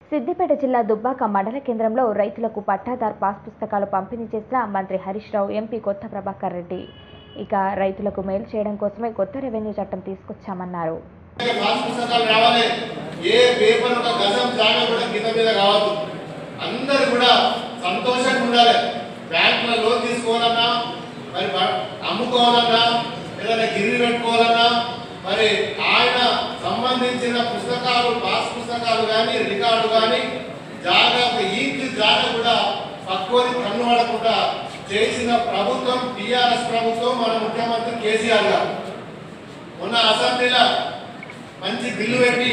సిద్దిపేట జిల్లా దుబ్బాక మండల కేంద్రంలో రైతులకు పట్టాదార్ పాస్ పుస్తకాలు పంపిణీ చేసిన మంత్రి హరీష్ రావు ఎంపీ కొత్త ప్రభాకర్ రెడ్డి ఇక రైతులకు మేలు చేయడం కోసమే కొత్త రెవెన్యూ చట్టం తీసుకొచ్చామన్నారు పాస్ పుస్తకాలు రావాలి ఏ పేపర్ ఒక గజం జాగా కూడా కింద మీద కావద్దు అందరు కూడా సంతోషంగా ఉండాలి బ్యాంకులో లోన్ తీసుకోవాలన్నా మరి బ- అమ్ముకోవాలన్నా ఏదైనా గిరిని పెట్టుకోవాలన్నా మరి ఆయన సంబంధించిన పుస్తకాలు పాస్ పుస్తకాలు కానీ రికార్డు కానీ జాగా ఒక ఇంచు జాగా కూడా పక్కోని కన్ను పడకుండా చేసిన ప్రభుత్వం టిఆర్ఎస్ ప్రభుత్వం మన ముఖ్యమంత్రి కేసీఆర్ గారు మొన్న అసెంబ్లీలో మంచి బిల్లు పెట్టి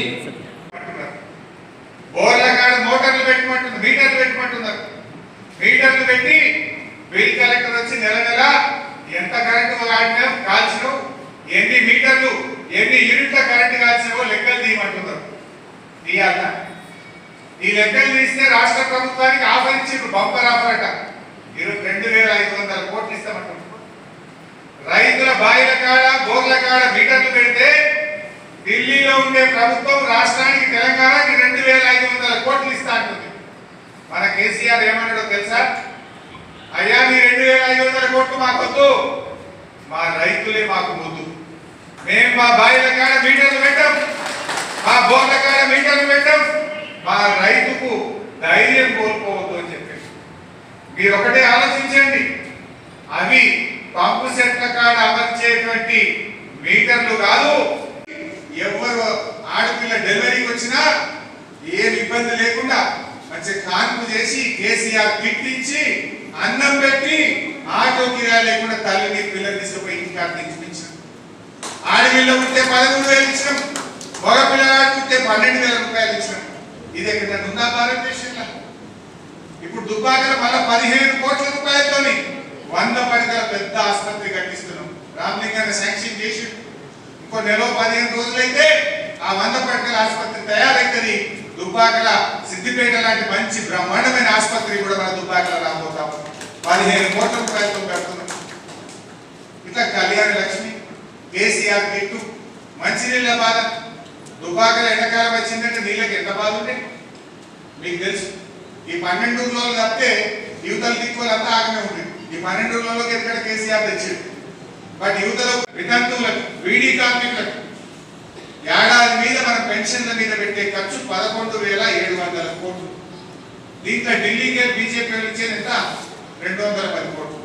బోర్ల కాడ మోటార్లు పెట్టమంటుంది మీటర్లు పెట్టమంటున్నారు మీటర్లు పెట్టి బిల్ కలెక్టర్ వచ్చి నెల నెల ఎంత కరెంటు వాడినావు కాల్చినావు ఎన్ని మీటర్లు ఎన్ని యూనిట్ల కరెంటు కాల్చినావో లెక్కలు తీయమంటున్నారు తీయాలా ఈ లెక్కలు తీస్తే రాష్ట్ర ప్రభుత్వానికి ఆఫర్ ఇచ్చిండ్రు బంపర్ ఆఫర్ అట ఇరవై రెండు వేల ఐదు వందల కోట్లు ఇస్తామంటున్నారు రైతుల బాయిల కాడ బోర్ల కాడ మీటర్లు పెడితే ఢిల్లీలో ఉండే ప్రభుత్వం రాష్ట్రానికి తెలంగాణకి రెండు వేల ఐదు వందల కోట్లు ఇస్తా అంటుంది మన కేసీఆర్ ఏమన్నాడో తెలుసా అయ్యా మీ రెండు వేల ఐదు వందల కోట్లు మాకొద్దు మా రైతులే మాకు ముద్దు మేము మా బాయిల కాడ మీటర్లు పెట్టాం మా బోర్ల కాడ మీటర్లు పెట్టాం మా రైతుకు ధైర్యం కోల్పోవద్దు అని చెప్పి మీరు ఒకటే ఆలోచించండి అవి పంపు సెట్ల కాడ అమర్చేటువంటి మీటర్లు కాదు ఎవరు ఆడపిల్ల డెలివరీకి వచ్చినా ఏం ఇబ్బంది లేకుండా మంచి కాన్పు చేసి కేసీఆర్ కిట్ ఇచ్చి అన్నం పెట్టి ఆటో కిరాయి లేకుండా తల్లిని పిల్లలు తీసుకుపోయి ఇంటికాడ తెచ్చిపించాం ఆడపిల్ల ఉంటే పదమూడు వేలు ఇచ్చినాం మగ పిల్లగాడు ఉంటే పన్నెండు వేల రూపాయలు ఇచ్చినాం ఇది ఎక్కడ ఉందా భారతదేశంలో ఇప్పుడు దుబ్బాకలో మళ్ళా పదిహేను కోట్ల రూపాయలతోని వంద పడకల పెద్ద ఆసుపత్రి కట్టిస్తున్నాం రామలింగాన్ని శాంక్షన్ చేసి ఇంకో నెల పదిహేను రోజులైతే ఆ వంద పడకల ఆసుపత్రి తయారైతుంది దుబ్బాకల సిద్దిపేట లాంటి మంచి బ్రహ్మాండమైన ఆసుపత్రి కూడా మన దుబ్బాకల రాబోతాం పదిహేను కోట్ల రూపాయలతో పెడుతున్నాం ఇట్లా కళ్యాణ లక్ష్మి కేసీఆర్ కిట్టు మంచినీళ్ళ బాధ దుబ్బాకల ఎండాకాలం వచ్చిందంటే నీళ్ళకి ఎంత బాధ ఉండే మీకు తెలుసు ఈ పన్నెండు రోజులు తప్పితే యువతల దిక్కులంతా ఆగమే ఉంది ఈ పన్నెండు రోజులకి ఎక్కడ కేసీఆర్ తెచ్చారు బట్ యువతలో వితంతువులకు వీడీ కార్మికులకు ఏడాది మీద మన పెన్షన్ల మీద పెట్టే ఖర్చు పదకొండు వేల ఏడు వందల కోట్లు దీంట్లో ఢిల్లీకే బీజేపీ వాళ్ళు ఇచ్చేది ఎంత రెండు వందల పది కోట్లు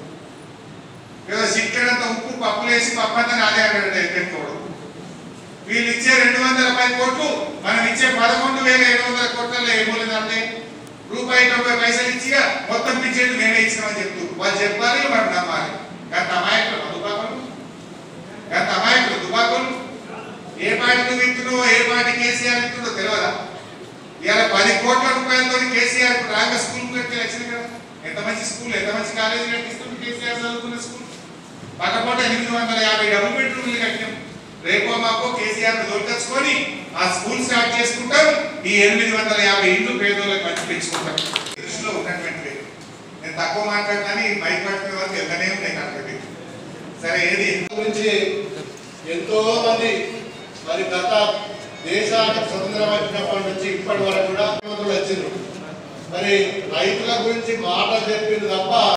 ఏదో సిక్కడంత ఉప్పు పప్పులేసి పప్పంతా నాదే అన్నాడు పెట్టుకోవడం వీళ్ళు ఇచ్చే రెండు వందల పది కోట్లు మనం ఇచ్చే పదకొండు వేల ఏడు వందల కోట్లలో ఏమూలదంటే రూపాయి తొంభై పైసలు ఇచ్చి మొత్తం పిచ్చేది మేమే ఇచ్చినామని చెప్తూ వాళ్ళు చెప్పాలి మనం నమ్మాలి గత అమాయకులు దుబాకులు గత అమాయకులు దుబాకులు ఏ పార్టీ నువ్వు ఇస్తున్నావో ఏ పార్టీ కేసీఆర్ ఇస్తుందో తెలియదా ఇవాళ పది కోట్ల రూపాయలతో కేసీఆర్ ఇప్పుడు రాంగ స్కూల్ కట్టి వచ్చింది కదా ఎంత మంచి స్కూల్ ఎంత మంచి కాలేజీ కట్టిస్తుంది కేసీఆర్ చదువుకున్న స్కూల్ పక్కపూట ఎనిమిది వందల యాభై డబుల్ బెడ్రూమ్లు కట్టినాం రేపో మాపో కేసీఆర్ దొరకచ్చుకొని ఆ స్కూల్ స్టార్ట్ చేసుకుంటాం ఈ ఎనిమిది వందల యాభై ఇండ్లు పేదోళ్ళకి మంచి పెంచుకుంటాం దృష్టిలో ఉన్నటువంటి నేను తక్కువ మాట్లాడతాను ఈ మైక్ పట్టుకునే వరకు వెళ్తూనే ఉన్నాయి కాబట్టి సరే ఏది గురించి ఎంతో మంది మరి గత దేశానికి స్వతంత్రం వచ్చినప్పటి నుంచి ఇప్పటి వరకు కూడా ముఖ్యమంత్రులు వచ్చిండ్రు మరి రైతుల గురించి మాట చెప్పింది తప్ప